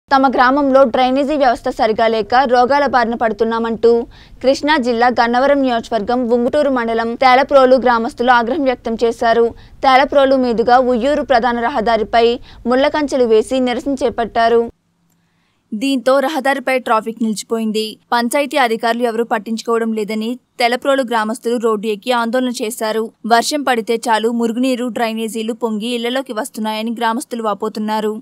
తమ గ్రామంలో డ్రైనేజీ వ్యవస్థ సరిగా లేక రోగాల బారిన పడుతున్నామంటూ కృష్ణా జిల్లా గన్నవరం నియోజకవర్గం ఉంగుటూరు మండలం తేలప్రోలు గ్రామస్తులు ఆగ్రహం వ్యక్తం చేశారు తేలప్రోలు మీదుగా ఉయ్యూరు ప్రధాన రహదారిపై ముళ్లకంచెలు వేసి నిరసన చేపట్టారు దీంతో రహదారిపై ట్రాఫిక్ నిలిచిపోయింది పంచాయతీ అధికారులు ఎవరూ పట్టించుకోవడం లేదని తెలప్రోలు గ్రామస్తులు రోడ్డు ఎక్కి ఆందోళన చేశారు వర్షం పడితే చాలు మురుగునీరు డ్రైనేజీలు పొంగి ఇళ్లలోకి వస్తున్నాయని గ్రామస్తులు వాపోతున్నారు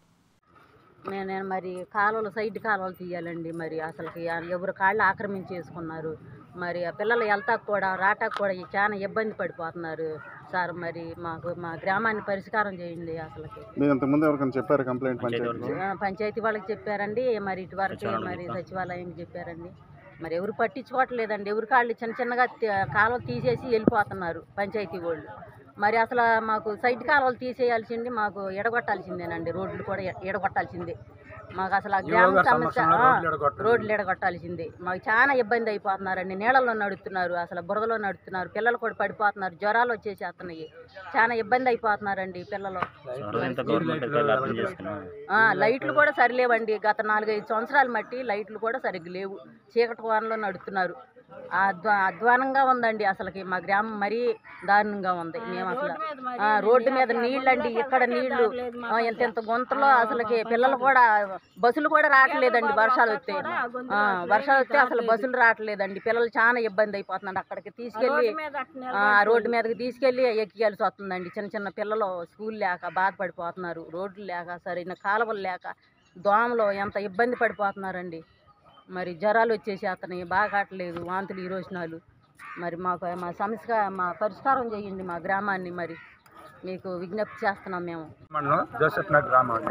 నేను నేను మరి కాలువలు సైడ్ కాలువలు తీయాలండి మరి అసలుకి ఎవరు కాళ్ళు ఆక్రమించేసుకున్నారు మరి ఆ పిల్లలు వెళ్తాకు కూడా రాటాకు కూడా ఈ చాలా ఇబ్బంది పడిపోతున్నారు సార్ మరి మాకు మా గ్రామాన్ని పరిష్కారం చేయండి అసలుకి మీరు ఇంతకుముందు ఎవరికైనా చెప్పారు కంప్లైంట్ పంచాయతీలో ఆ, పంచాయతీ వాళ్ళకి చెప్పారండి మరి ఇటువరకు మరి సచివాలయంకి చెప్పారండి మరి ఎవరు పట్టించుకోవట్లేదండి ఎవరి కాళ్ళు చిన్న చిన్నగా తి- కాలువలు తీసేసి వెళ్ళిపోతున్నారు పంచాయతీ వాళ్ళు మరి అసలు మాకు సైడ్ కాలువలు తీసేయాల్సింది మాకు ఎడగొట్టాల్సిందేనండి రోడ్లు కూడా ఎ- ఎడగొట్టాల్సిందే మాకు అసలు ఆ గ్రామ సమస్య ఆ, రోడ్లు ఎడగొట్టాల్సిందే మాకు చాలా ఇబ్బంది అయిపోతున్నారండి నీళ్ళలో నడుస్తున్నారు అసలు బురదలో నడుస్తున్నారు పిల్లలు కూడా పడిపోతున్నారు జ్వరాలు వచ్చేసేస్తున్నాయి చాలా ఇబ్బంది అయిపోతున్నారండి పిల్లలు ఎంత గవర్నమెంట్ అధికారులు అర్థం చేసుకున్నాం ఆ, లైట్లు కూడా సరిలేవండి గత నాలుగైదు సంవత్సరాలు మట్టి లైట్లు కూడా సరిగ్గా లేవు చీకటి కోనలో నడుస్తున్నారు ఆ అధ్వా అధ్వానంగా ఉందండి అసలుకి మా గ్రామం మరీ దారుణంగా ఉంది మేము అసలు ఆ, రోడ్డు మీద నీళ్ళండి ఇక్కడ నీళ్లు ఆ, ఎంత ఎంత గుంతలో అసలుకి పిల్లలు కూడా బస్సులు కూడా రావట్లేదండి వర్షాలు వస్తే ఆ, వర్షాలు వస్తే అసలు బస్సులు రావట్లేదండి పిల్లలు చాలా ఇబ్బంది అయిపోతున్నారు అక్కడికి తీసుకెళ్ళి ఆ రోడ్డు మీదకి తీసుకెళ్ళి ఎక్కియాల్సి వస్తుందండి చిన్న చిన్న పిల్లలు స్కూల్ లేక బాధపడిపోతున్నారు రోడ్లు లేక సరైన కాలువలు లేక దోమలు ఎంత ఇబ్బంది పడిపోతున్నారండి మరి జ్వరాలు వచ్చేసి అతని బాగా కావట్లేదు వాంతులు ఈరోజునాలు మరి మాకు మా సమస్య మా పరిష్కారం చేయండి మా గ్రామాన్ని మరి మీకు విజ్ఞప్తి చేస్తున్నాం మేము మండలం జోసెఫ్ నగర్ గ్రామం అండి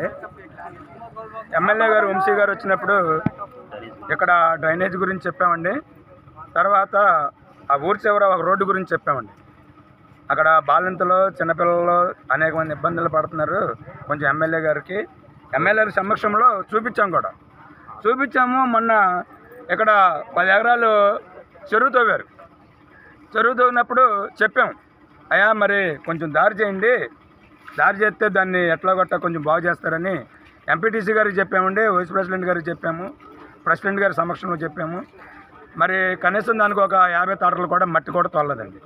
ఎమ్మెల్యే గారు వంశీ గారు వచ్చినప్పుడు ఇక్కడ డ్రైనేజ్ గురించి చెప్పామండి తర్వాత ఆ ఊరి చివర ఒక రోడ్డు గురించి చెప్పామండి అక్కడ బాలింతలు చిన్నపిల్లలు అనేక మంది ఇబ్బందులు పడుతున్నారు కొంచెం ఎమ్మెల్యే గారికి ఎమ్మెల్యే గారి సమక్షంలో చూపించాం కూడా చూపించాము మొన్న ఇక్కడ పది ఎకరాలు చెరువు తవ్వారు చెరువు తవ్వినప్పుడు చెప్పాం అయ్యా మరి కొంచెం దారి చేయండి దారి చేస్తే దాన్ని ఎట్లా కొట్ట కొంచెం బాగు చేస్తారని ఎంపీటీసీ గారికి చెప్పామండి వైస్ ప్రెసిడెంట్ గారికి చెప్పాము ప్రెసిడెంట్ గారి సమక్షంలో చెప్పాము మరి కనీసం దానికి ఒక యాభై తాటలు కూడా మట్టి కూడా తోలదండి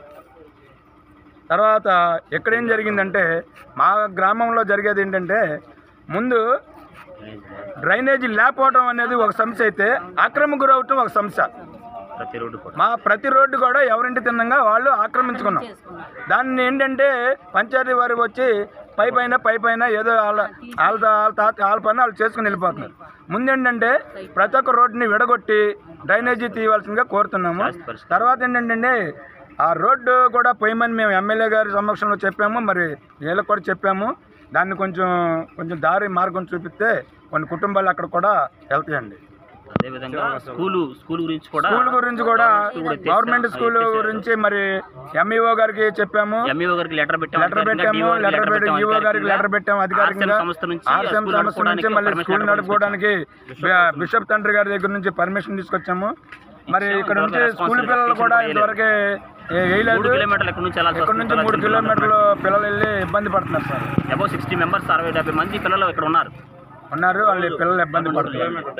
తర్వాత ఎక్కడేం జరిగిందంటే మా గ్రామంలో జరిగేది ఏంటంటే ముందు డ్రైనేజీ లేకపోవడం అనేది ఒక సమస్య అయితే ఆక్రమణ గురవటం ఒక సమస్య ప్రతి రోడ్డు కూడా మా ప్రతి రోడ్డు కూడా ఎవరింటి తిన్నంగా వాళ్ళు ఆక్రమించుకున్నాం దాన్ని ఏంటంటే పంచాయతీ వారు వచ్చి పై పైన పై పైన ఏదో వాళ్ళ వాళ్ళ వాళ్ళ తాత వాళ్ళ పని వాళ్ళు చేసుకుని వెళ్ళిపోతున్నారు ముందేంటంటే ప్రతి ఒక్క రోడ్డుని విడగొట్టి డ్రైనేజీ తీయవలసిందిగా కోరుతున్నాము తర్వాత ఏంటంటే ఆ రోడ్డు కూడా పోయమని మేము ఎమ్మెల్యే గారి సమక్షంలో చెప్పాము మరి వీళ్ళకి కూడా చెప్పాము దాన్ని కొంచెం కొంచెం దారి మార్గం చూపిస్తే కొన్ని కుటుంబాలు అక్కడ కూడా వెళ్తాయండి అదేవిధంగా స్కూలు స్కూల్ గురించి కూడా స్కూల్ గురించి కూడా గవర్నమెంట్ స్కూల్ గురించి మరి ఎంఈఓ గారికి చెప్పాము ఎంఈఓ గారికి లెటర్ పెట్టాము లెటర్ పెట్టాము లెటర్ పెట్టి ఈఓ గారికి లెటర్ పెట్టాము అధికారికంగా ఆర్సీఎం సంస్థ నుంచి ఆర్సీఎం స్కూల్ సంస్థ నుంచి నడుపుకోవడానికి మళ్ళీ permission స్కూల్ letter నడుపుకోవడానికి బిషప్ తండ్రి గారి దగ్గర నుంచి పర్మిషన్ తీసుకొచ్చాము మరి ఇచ్చాము, ఇక్కడ నుంచి ఇంతవరకు స్కూల్ responsibility పిల్లలు కూడా తీసుకుని ఇంతవరకు వేయలేదు మూడు కిలోమీటర్లు ఇక్కడ నుంచి వెళ్ళాల్సి ఇక్కడ నుంచి మూడు కిలోమీటర్లు పిల్లలు వెళ్ళి ఇబ్బంది పడుతున్నారు సార్ అబౌ సిక్స్టీ మెంబర్స్ అరవై డెబ్బై మంది పిల్లలు ఇక్కడ ఉన్నారు ఉన్నారు వాళ్ళు పిల్లలు ఇబ్బంది పడుతున్నారు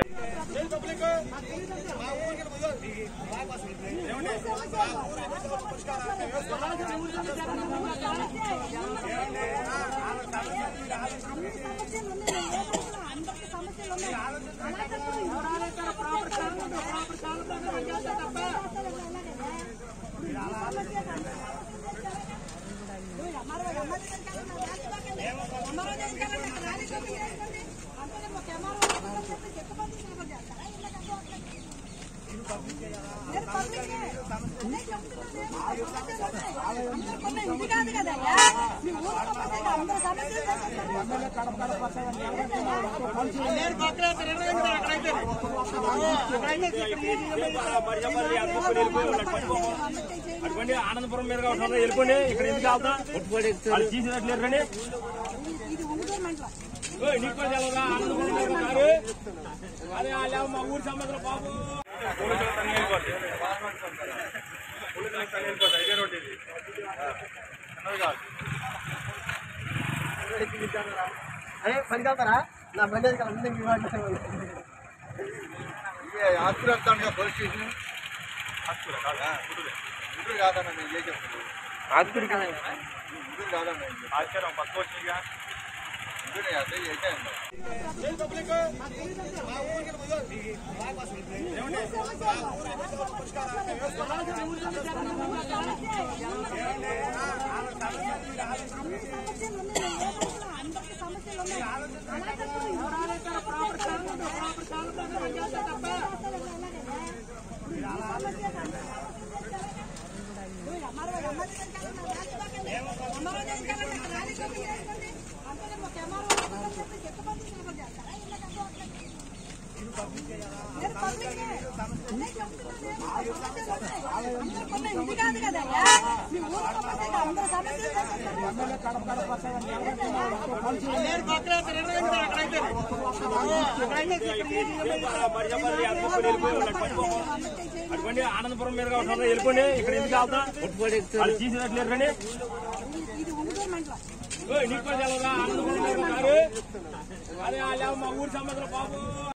అటువంటి ఆనందపురం మీదుగా వస్తున్నారు వెళ్ళిపోండి ఇక్కడ ఎందుకు వెళ్తా వాళ్ళు తీసినట్లేరు రండి ఓయ్, నీకు కూడా తెలవదా? ఆనందపురం మీదుగా ఉన్నారు. అదే వాళ్ళేమో మా ఊరి సంబంధం బాబు అదే పనికి వెళ్తారా ఇది కాదు కదయ్యా మీ ఊరు అందరూ సమస్యలు అటువంటి ఆనందపురం మీదుగా ఉంటుందా వెళ్ళిపోండి ఇక్కడ ఎందుకు వెళ్తా వాళ్ళు తీసినట్లేరు రండి ఇది ఉంటూ మంటలో ఓయ్, నీకు కూడా తెలవదా? ఆనందపురం మీదుగా ఉన్నారు. అదే వాళ్ళేమో మా ఊరి సంబంధాలు బాబు